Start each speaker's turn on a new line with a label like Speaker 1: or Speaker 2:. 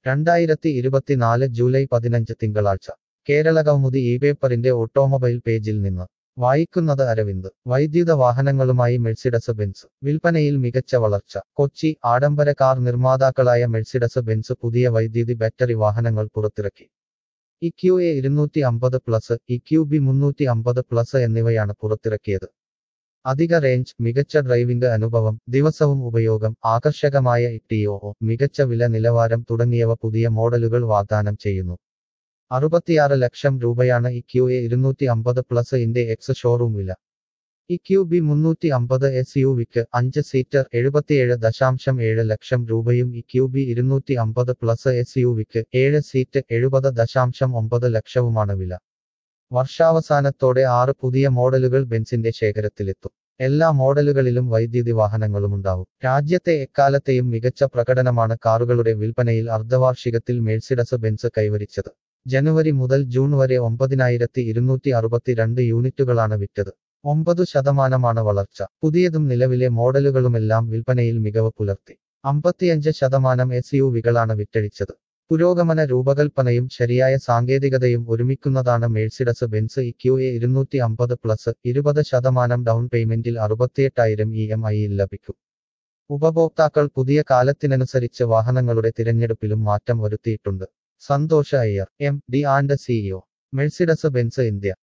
Speaker 1: രണ്ടായിരത്തി ഇരുപത്തിനാല് ജൂലൈ പതിനഞ്ച് തിങ്കളാഴ്ച കേരള കൗമുദി ഈ പേപ്പറിന്റെ ഓട്ടോമൊബൈൽ പേജിൽ നിന്ന് വായിക്കുന്നത് അരവിന്ദ് വൈദ്യുത വാഹനങ്ങളുമായി മെഴ്സിഡസ് ബെൻസ് വിൽപ്പനയിൽ മികച്ച വളർച്ച കൊച്ചി ആഡംബര കാർ നിർമ്മാതാക്കളായ മെഴ്സിഡസ് ബെൻസ് പുതിയ വൈദ്യുതി ബാറ്ററി വാഹനങ്ങൾ പുറത്തിറക്കി ഇ ക്യു എ ഇരുന്നൂറ്റി അമ്പത് പ്ലസ് ഇ ക്യു ബി മുന്നൂറ്റി അമ്പത് പ്ലസ് എന്നിവയാണ് പുറത്തിറക്കിയത് അധിക റേഞ്ച് മികച്ച ഡ്രൈവിംഗ് അനുഭവം ദിവസവും ഉപയോഗം ആകർഷകമായ ഇട്ടിഒ മികച്ച വില നിലവാരം തുടങ്ങിയവ പുതിയ മോഡലുകൾ വാഗ്ദാനം ചെയ്യുന്നു അറുപത്തിയാറ് ലക്ഷം രൂപയാണ് ഇ ക്യു എ ഇരുന്നൂറ്റി അമ്പത് പ്ലസ് ഇന്റെ എക്സ് ഷോറൂം വില ഇ ക്യു ബി മുന്നൂറ്റി അമ്പത് എസ് യു വിക്ക് അഞ്ച് സീറ്റർ എഴുപത്തിയേഴ് ദശാംശം ഏഴ് ലക്ഷം രൂപയും ഇ ക്യു ബി ഇരുന്നൂറ്റി അമ്പത് പ്ലസ് എസ് യു വിക്ക് ഏഴ് സീറ്റ് എഴുപത് ദശാംശം ഒമ്പത് ലക്ഷവുമാണ് വില വർഷാവസാനത്തോടെ ആറ് പുതിയ മോഡലുകൾ ബെൻസിന്റെ ശേഖരത്തിലെത്തും എല്ലാ മോഡലുകളിലും വൈദ്യുതി വാഹനങ്ങളുമുണ്ടാവും രാജ്യത്തെ എക്കാലത്തെയും മികച്ച പ്രകടനമാണ് കാറുകളുടെ വിൽപ്പനയിൽ അർദ്ധവാർഷികത്തിൽ മേഴ്സിഡസ് ബെൻസ് കൈവരിച്ചത് ജനുവരി മുതൽ ജൂൺ വരെ ഒമ്പതിനായിരത്തി ഇരുന്നൂറ്റി അറുപത്തിരണ്ട് യൂണിറ്റുകളാണ് വിറ്റത് ഒമ്പത് ശതമാനമാണ് വളർച്ച പുതിയതും നിലവിലെ മോഡലുകളുമെല്ലാം വിൽപ്പനയിൽ മികവ് പുലർത്തി അമ്പത്തിയഞ്ച് ശതമാനം എസ് യു വികളാണ് വിറ്റഴിച്ചത് പുരോഗമന രൂപകൽപ്പനയും ശരിയായ സാങ്കേതികതയും ഒരുമിക്കുന്നതാണ് Mercedes Benz E Q A ഇരുന്നൂറ്റി അമ്പത് പ്ലസ് ഇരുപത് ശതമാനം ഡൗൺ പേയ്മെന്റിൽ അറുപത്തിയെട്ടായിരം ഇ എം ഐയിൽ ലഭിക്കും ഉപഭോക്താക്കൾ പുതിയ കാലത്തിനനുസരിച്ച് വാഹനങ്ങളുടെ തിരഞ്ഞെടുപ്പിലും മാറ്റം വരുത്തിയിട്ടുണ്ട് Santhosh Iyer M D and CEO Mercedes Benz India